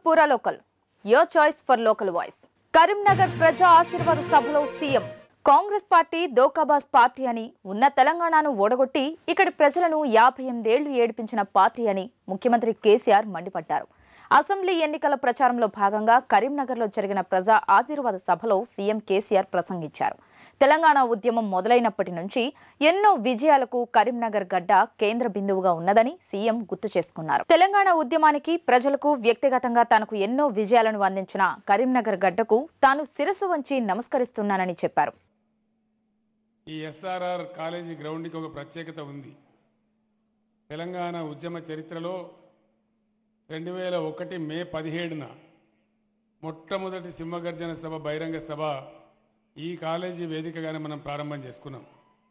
పూరా local your choice for local voice Karimnagar ప్రజా ఆశీర్వాద సభలో సీఎం కాంగ్రెస్ పార్టీ దోకాబాజ్ పార్టీ అని ఉన్న తెలంగాణను ఓడగొట్టి ఇక్కడి ప్రజలను యాభై ఎనిమిదేళ్లు ఏడిపించిన పార్టీ అని ముఖ్యమంత్రి కేసీఆర్ మండిపడ్డారు అసెంబ్లీ ఎన్నికల ప్రచారంలో భాగంగా కరీంనగర్లో జరిగిన ప్రజా ఆశీర్వాద సభలో సీఎం కేసీఆర్ ప్రసంగించారు తెలంగాణ ఉద్యమం మొదలైనప్పటి నుంచి ఎన్నో విజయాలకు కరీంనగర్ గడ్డ కేంద్ర బిందువుగా ఉన్నదని సీఎం గుర్తు చేసుకున్నారు తెలంగాణ ఉద్యమానికి ప్రజలకు వ్యక్తిగతంగా తనకు ఎన్నో విజయాలను అందించిన కరీంనగర్ గడ్డకు తాను శిరసు వంచి నమస్కరిస్తున్నానని చెప్పారు ఈ ఎస్ఆర్ఆర్ కాలేజీ గ్రౌండ్కి ఒక ప్రత్యేకత ఉంది తెలంగాణ ఉద్యమ చరిత్రలో రెండు వేల ఒకటి మే పదిహేడున మొట్టమొదటి సింహగర్జన సభ బహిరంగ సభ ఈ కాలేజీ వేదికగానే మనం ప్రారంభం చేసుకున్నాం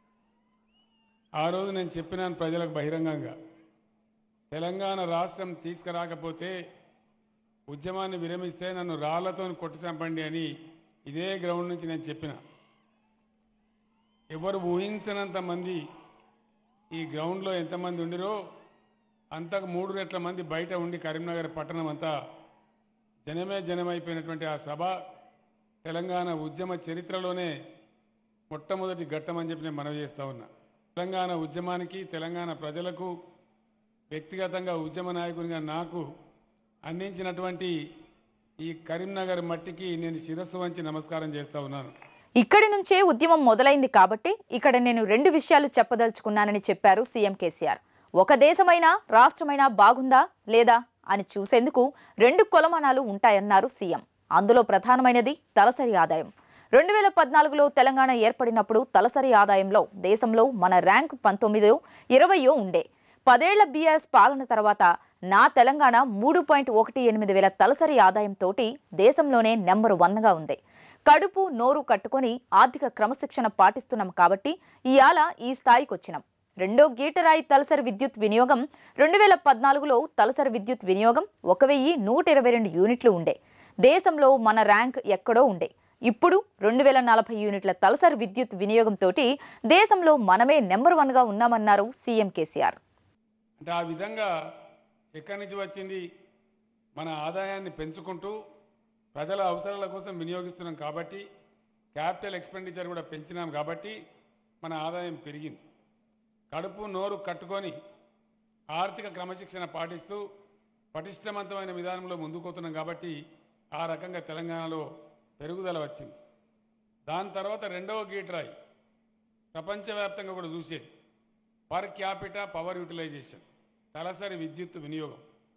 ఆ రోజు నేను చెప్పినాను ప్రజలకు బహిరంగంగా తెలంగాణ రాష్ట్రం తీసుకురాకపోతే ఉద్యమాన్ని విరమిస్తే నన్ను రాళ్లతో కొట్టి చంపండి అని ఇదే గ్రౌండ్ నుంచి నేను చెప్పిన ఎవరు ఊహించనంత మంది ఈ గ్రౌండ్లో ఎంతమంది ఉండిరో అంతకు మూడు రెట్ల మంది బయట ఉండి కరీంనగర్ పట్టణం అంతా జనమే జనమైపోయినటువంటి ఆ సభ తెలంగాణ ఉద్యమ చరిత్రలోనే మొట్టమొదటి ఘట్టం అని చెప్పి నేను మనవి చేస్తా ఉన్నా తెలంగాణ ఉద్యమానికి తెలంగాణ ప్రజలకు వ్యక్తిగతంగా ఉద్యమ నాయకునిగా నాకు అందించినటువంటి ఈ కరీంనగర్ మట్టికి నేను శిరస్సు వంచి నమస్కారం చేస్తా ఉన్నాను ఇక్కడి నుంచే ఉద్యమం మొదలైంది కాబట్టి ఇక్కడ నేను రెండు విషయాలు చెప్పదలుచుకున్నానని చెప్పారు సీఎం కేసీఆర్ ఒక దేశమైనా రాష్ట్రమైనా బాగుందా లేదా అని చూసేందుకు రెండు కొలమానాలు ఉంటాయన్నారు సీఎం అందులో ప్రధానమైనది తలసరి ఆదాయం రెండు వేల పద్నాలుగులో తెలంగాణ ఏర్పడినప్పుడు తలసరి ఆదాయంలో దేశంలో మన ర్యాంక్ పంతొమ్మిదో ఇరవయో ఉండే పదేళ్ల బీఆర్ఎస్ పాలన తర్వాత నా తెలంగాణ మూడు పాయింట్ ఒకటి ఎనిమిది వేల తలసరి ఆదాయంతో దేశంలోనే నెంబర్ వన్గా ఉంది కడుపు నోరు కట్టుకొని ఆర్థిక క్రమశిక్షణ పాటిస్తున్నాం కాబట్టి ఇవాళ ఈ స్థాయికి వచ్చినాం రెండో గీటరాయి తలసరి విద్యుత్ వినియోగం రెండు వేల పద్నాలుగులో తలసరి విద్యుత్ వినియోగం ఒక వెయ్యి నూట ఇరవై రెండు యూనిట్లు ఉండే దేశంలో మన ర్యాంక్ ఎక్కడో ఉండే ఇప్పుడు రెండు వేల నలభై యూనిట్ల తలసరి విద్యుత్ వినియోగంతో దేశంలో మనమే నెంబర్ వన్గా ఉన్నామన్నారు సీఎం కేసీఆర్ అంటే ఆ విధంగా ఎక్కడి నుంచి వచ్చింది మన ఆదాయాన్ని పెంచుకుంటూ ప్రజల అవసరాల కోసం వినియోగిస్తున్నాం కాబట్టి క్యాపిటల్ ఎక్స్పెండిచర్ కూడా పెంచినాం కాబట్టి మన ఆదాయం పెరిగింది కడుపు నోరు కట్టుకొని ఆర్థిక క్రమశిక్షణ పాటిస్తూ పటిష్టవంతమైన విధానంలో ముందుకుపోతున్నాం కాబట్టి ఆ రకంగా తెలంగాణలో పెరుగుదల వచ్చింది దాని తర్వాత రెండవ గీట్రాయి ప్రపంచవ్యాప్తంగా కూడా చూసేది పర్ క్యాపిటా పవర్ యూటిలైజేషన్ తలసరి విద్యుత్ వినియోగం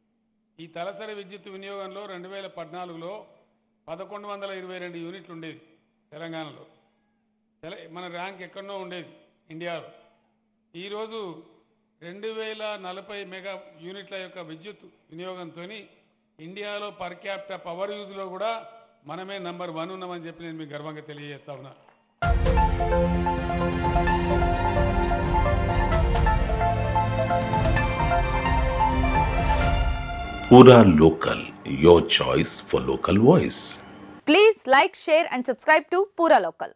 ఈ తలసరి విద్యుత్ వినియోగంలో రెండు వేల పద్నాలుగులో పదకొండు వందల ఇరవై రెండు యూనిట్లు ఉండేది తెలంగాణలో తెల మన ర్యాంక్ ఎక్కడనో ఉండేది ఇండియాలో ఈరోజు రెండు వేల నలభై మెగా యూనిట్ల యొక్క విద్యుత్ వినియోగంతో ఇండియాలో పర్ క్యాపిటా పవర్ యూజ్లో కూడా మనమే నంబర్ వన్ ఉన్నామని చెప్పి నేను మీకు గర్వంగా తెలియజేస్తా ఉన్నా Pura Local, your choice for local voice. Please like share and subscribe to Pura local